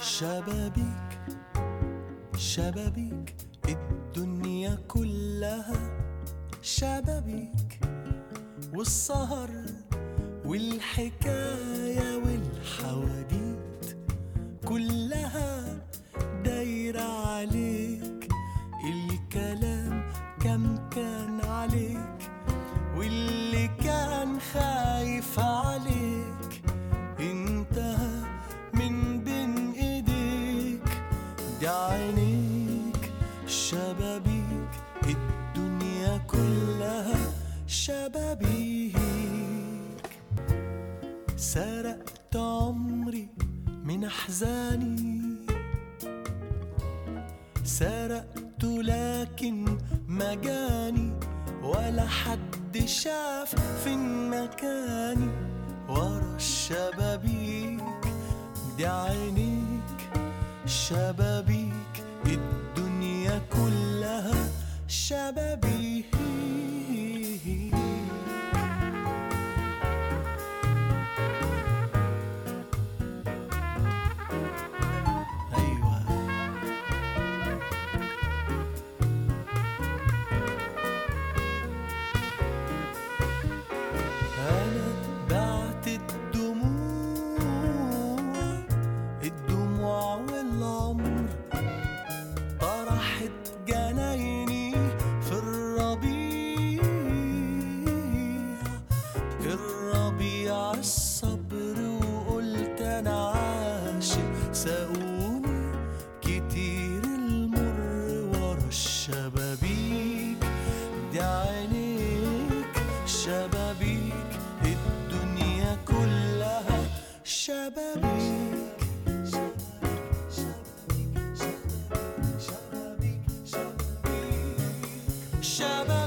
شبابيك شبابيك الدنيا كلها شبابيك والسهر والحكاية والحواديت كلها دايرة عليك الكلام كم كان عليك واللي كان خايف عليك انتهى من بين ايديك دي عينيك شبابيك الدنيا كلها شبابيك سرقت عمري من احزاني سرقته لكن ما جاني ولا حد شاف فين مكاني ورا الشبابيك دي عينيك شبابيك الدنيا كلها شبابيك أيوة أنا بعت الدموع الدموع والعمر طرحت جنايني في الربيع الربيع الصبر وقلت أنا عاشق ساقوني كتير المر ورا الشبابيك دي عينيك شبابيك الدنيا كلها شبابيك شبابيك شبابيك شبابيك